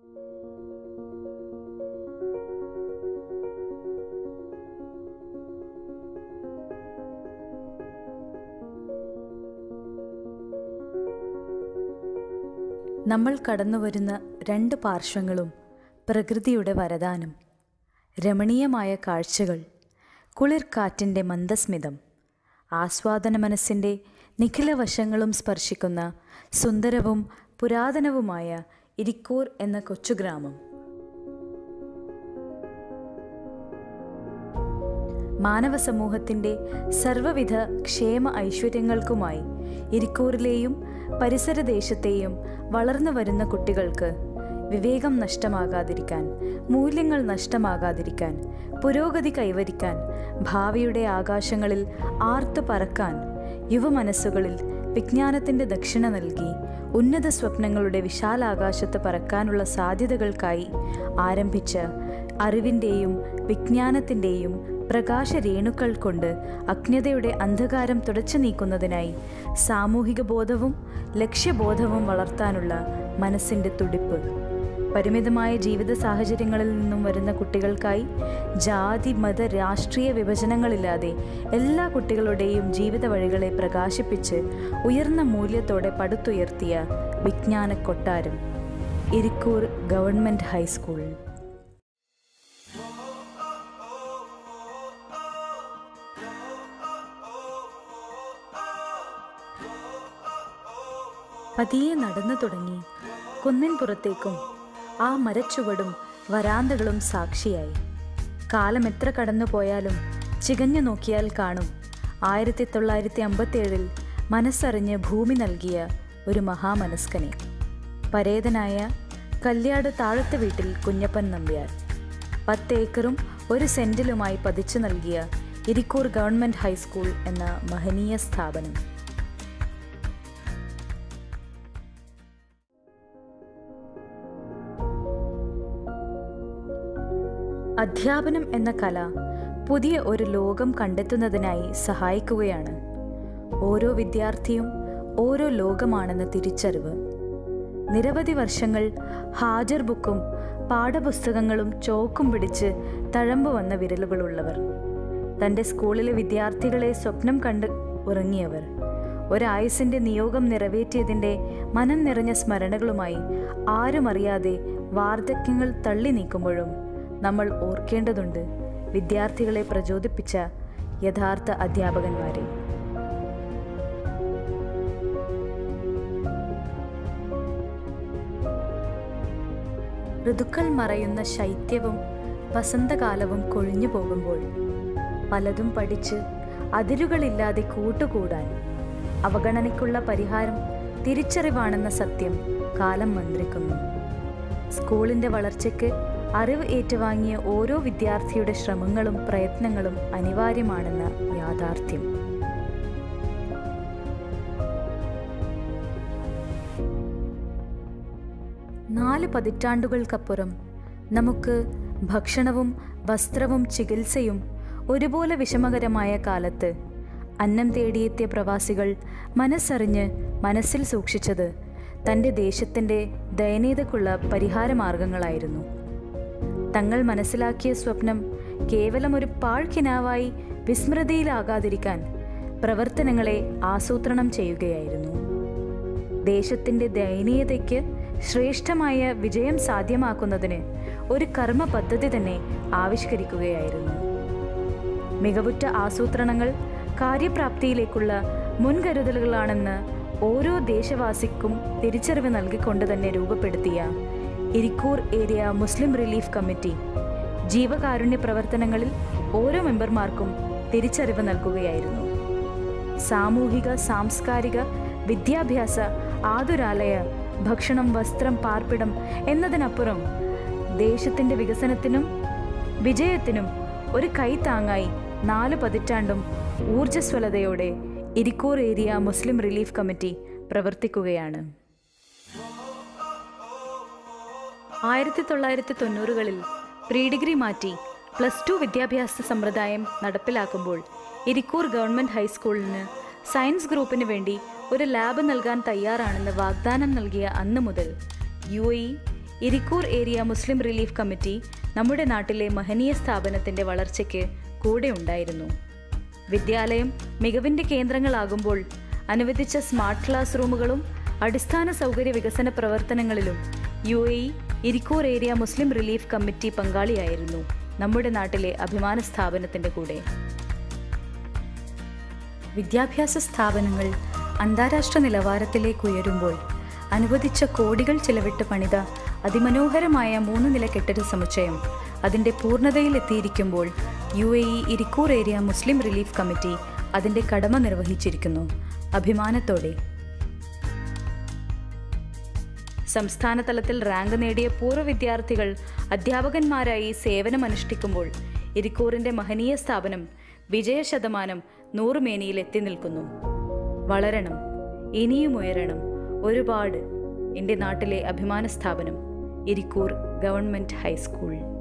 നമ്മൾ കടന്നുവരുന്ന രണ്ട് പാർശ്വങ്ങളും പ്രകൃതിയുടെ വരദാനം രമണീയമായ കാഴ്ചകൾ കുളിർക്കാറ്റിൻ്റെ മന്ദസ്മിതം ആസ്വാദന മനസ്സിൻ്റെ നിഖില വശങ്ങളും സ്പർശിക്കുന്ന സുന്ദരവും പുരാതനവുമായ ഇരിക്കൂർ എന്ന കൊച്ചുഗ്രാമം മാനവ സമൂഹത്തിൻ്റെ സർവ്വവിധ ക്ഷേമ ഐശ്വര്യങ്ങൾക്കുമായി ഇരിക്കൂറിലെയും പരിസരദേശത്തെയും വളർന്നു വരുന്ന കുട്ടികൾക്ക് വിവേകം നഷ്ടമാകാതിരിക്കാൻ മൂല്യങ്ങൾ നഷ്ടമാകാതിരിക്കാൻ പുരോഗതി കൈവരിക്കാൻ ഭാവിയുടെ ആകാശങ്ങളിൽ ആർത്തു പറക്കാൻ യുവമനസ്സുകളിൽ വിജ്ഞാനത്തിൻ്റെ ദക്ഷിണ നൽകി ഉന്നത സ്വപ്നങ്ങളുടെ വിശാലാകാശത്ത് പറക്കാനുള്ള സാധ്യതകൾക്കായി ആരംഭിച്ച അറിവിൻ്റെയും വിജ്ഞാനത്തിൻ്റെയും പ്രകാശ രേണുക്കൾ കൊണ്ട് അജ്ഞതയുടെ അന്ധകാരം തുടച്ചു നീക്കുന്നതിനായി സാമൂഹിക ബോധവും ലക്ഷ്യബോധവും വളർത്താനുള്ള മനസ്സിൻ്റെ തുടിപ്പ് പരിമിതമായ ജീവിത സാഹചര്യങ്ങളിൽ നിന്നും വരുന്ന കുട്ടികൾക്കായി ജാതി മത രാഷ്ട്രീയ വിഭജനങ്ങളില്ലാതെ എല്ലാ കുട്ടികളുടെയും ജീവിത വഴികളെ പ്രകാശിപ്പിച്ച് ഉയർന്ന മൂല്യത്തോടെ പടുത്തുയർത്തിയ വിജ്ഞാന കൊട്ടാരം ഇരിക്കൂർ ഗവൺമെൻറ് ഹൈസ്കൂൾ പതിയെ നടന്നു തുടങ്ങി കുന്നിൻ പുറത്തേക്കും ആ മരച്ചുവടും വരാന്തകളും സാക്ഷിയായി കാലം എത്ര കടന്നു പോയാലും ചികഞ്ഞു നോക്കിയാൽ കാണും ആയിരത്തി തൊള്ളായിരത്തി അമ്പത്തേഴിൽ മനസ്സറിഞ്ഞ് ഭൂമി നൽകിയ ഒരു മഹാമനസ്കനെ പരേതനായ കല്യാട് താഴത്തെ വീട്ടിൽ കുഞ്ഞപ്പൻ നമ്പ്യാർ പത്ത് ഏക്കറും ഒരു സെന്റിലുമായി പതിച്ചു നൽകിയ ഇരിക്കൂർ ഗവൺമെൻറ് ഹൈസ്കൂൾ എന്ന മഹനീയ സ്ഥാപനം അധ്യാപനം എന്ന കല പുതിയ ഒരു ലോകം കണ്ടെത്തുന്നതിനായി സഹായിക്കുകയാണ് ഓരോ വിദ്യാർത്ഥിയും ഓരോ ലോകമാണെന്ന തിരിച്ചറിവ് നിരവധി വർഷങ്ങൾ ഹാജർ ബുക്കും പാഠപുസ്തകങ്ങളും ചോക്കും പിടിച്ച് തഴമ്പ് വന്ന വിരലുകളുള്ളവർ തൻ്റെ സ്കൂളിലെ വിദ്യാർത്ഥികളെ സ്വപ്നം കണ്ട് ഉറങ്ങിയവർ ഒരായുസിൻ്റെ നിയോഗം നിറവേറ്റിയതിൻ്റെ മനം നിറഞ്ഞ സ്മരണകളുമായി ആരുമറിയാതെ വാർദ്ധക്യങ്ങൾ തള്ളി നീക്കുമ്പോഴും നമ്മൾ ഓർക്കേണ്ടതുണ്ട് വിദ്യാർത്ഥികളെ പ്രചോദിപ്പിച്ച യഥാർത്ഥ അധ്യാപകന്മാരെ ഋതുക്കൾ മറയുന്ന ശൈത്യവും വസന്തകാലവും കൊഴിഞ്ഞു പോകുമ്പോൾ പലതും പഠിച്ച് അതിരുകളില്ലാതെ കൂട്ടുകൂടാൻ അവഗണനയ്ക്കുള്ള പരിഹാരം തിരിച്ചറിവാണെന്ന സത്യം കാലം മന്ത്രിക്കുന്നു സ്കൂളിൻ്റെ വളർച്ചയ്ക്ക് അറിവ് ഏറ്റുവാങ്ങിയ ഓരോ വിദ്യാർത്ഥിയുടെ ശ്രമങ്ങളും പ്രയത്നങ്ങളും അനിവാര്യമാണെന്ന യാഥാർത്ഥ്യം നാല് പതിറ്റാണ്ടുകൾക്കപ്പുറം നമുക്ക് ഭക്ഷണവും വസ്ത്രവും ചികിത്സയും ഒരുപോലെ വിഷമകരമായ കാലത്ത് അന്നം തേടിയെത്തിയ പ്രവാസികൾ മനസ്സറിഞ്ഞ് മനസ്സിൽ സൂക്ഷിച്ചത് തൻ്റെ ദേശത്തിൻ്റെ ദയനീയതക്കുള്ള പരിഹാരമാർഗങ്ങളായിരുന്നു തങ്ങൾ മനസ്സിലാക്കിയ സ്വപ്നം കേവലം ഒരു പാഴ്ക്കിനാവായി വിസ്മൃതിയിലാകാതിരിക്കാൻ പ്രവർത്തനങ്ങളെ ആസൂത്രണം ചെയ്യുകയായിരുന്നു ദേശത്തിൻ്റെ ദയനീയതയ്ക്ക് ശ്രേഷ്ഠമായ വിജയം സാധ്യമാക്കുന്നതിന് ഒരു കർമ്മ പദ്ധതി തന്നെ ആവിഷ്കരിക്കുകയായിരുന്നു മികവുറ്റ ആസൂത്രണങ്ങൾ കാര്യപ്രാപ്തിയിലേക്കുള്ള മുൻകരുതലുകളാണെന്ന് ഓരോ ദേശവാസിക്കും തിരിച്ചറിവ് നൽകിക്കൊണ്ട് തന്നെ രൂപപ്പെടുത്തിയ Irikkur area Muslim relief committee ജീവകാരുണ്യ പ്രവർത്തനങ്ങളിൽ ഓരോ മെമ്പർമാർക്കും തിരിച്ചറിവ് നൽകുകയായിരുന്നു സാമൂഹിക സാംസ്കാരിക വിദ്യാഭ്യാസ ആതുരാലയ ഭക്ഷണം വസ്ത്രം പാർപ്പിടം എന്നതിനപ്പുറം ദേശത്തിൻ്റെ വികസനത്തിനും വിജയത്തിനും ഒരു കൈത്താങ്ങായി നാല് പതിറ്റാണ്ടും ഊർജ്ജസ്വലതയോടെ Irikkur area Muslim relief committee പ്രവർത്തിക്കുകയാണ് ആയിരത്തി തൊള്ളായിരത്തി തൊണ്ണൂറുകളിൽ പ്രീ ഡിഗ്രി മാറ്റി പ്ലസ് ടു വിദ്യാഭ്യാസ സമ്പ്രദായം നടപ്പിലാക്കുമ്പോൾ ഇരിക്കൂർ ഗവൺമെൻറ് ഹൈസ്കൂളിന് സയൻസ് ഗ്രൂപ്പിന് വേണ്ടി ഒരു ലാബ് നൽകാൻ തയ്യാറാണെന്ന് വാഗ്ദാനം നൽകിയ അന്ന് മുതൽ U A Irikkur area Muslim relief committee നമ്മുടെ നാട്ടിലെ മഹനീയ സ്ഥാപനത്തിന്റെ വളർച്ചയ്ക്ക് കൂടെ ഉണ്ടായിരുന്നു വിദ്യാലയം മികവിന്റെ കേന്ദ്രങ്ങളാകുമ്പോൾ അനുവദിച്ച സ്മാർട്ട് ക്ലാസ് റൂമുകളും അടിസ്ഥാന സൗകര്യ വികസന പ്രവർത്തനങ്ങളിലും U A E Irikkur area Muslim relief committee പങ്കാളിയായിരുന്നു നമ്മുടെ നാട്ടിലെ അഭിമാന സ്ഥാപനത്തിന്റെ കൂടെ വിദ്യാഭ്യാസ സ്ഥാപനങ്ങൾ അന്താരാഷ്ട്ര നിലവാരത്തിലേക്ക് ഉയരുമ്പോൾ അനുവദിച്ച കോടികൾ ചിലവിട്ട് പണിത അതിമനോഹരമായ മൂന്ന് നില കെട്ടിട സമുച്ചയം അതിൻ്റെ പൂർണ്ണതയിൽ എത്തിയിരിക്കുമ്പോൾ U A E Irikkur area Muslim relief committee അതിൻ്റെ കടമ നിർവഹിച്ചിരിക്കുന്നു അഭിമാനത്തോടെ സംസ്ഥാന തലത്തിൽ റാങ്ക് നേടിയ പൂർവ്വ വിദ്യാർത്ഥികൾ അധ്യാപകന്മാരായി സേവനമനുഷ്ഠിക്കുമ്പോൾ ഇരിക്കൂറിന്റെ മഹനീയ സ്ഥാപനം വിജയ ശതമാനം നൂറുമേനിയിൽ എത്തി നിൽക്കുന്നു വളരണം ഇനിയും ഉയരണം ഒരുപാട് എൻ്റെ നാട്ടിലെ അഭിമാന സ്ഥാപനം ഇരിക്കൂർ ഗവൺമെൻറ് ഹൈസ്കൂൾ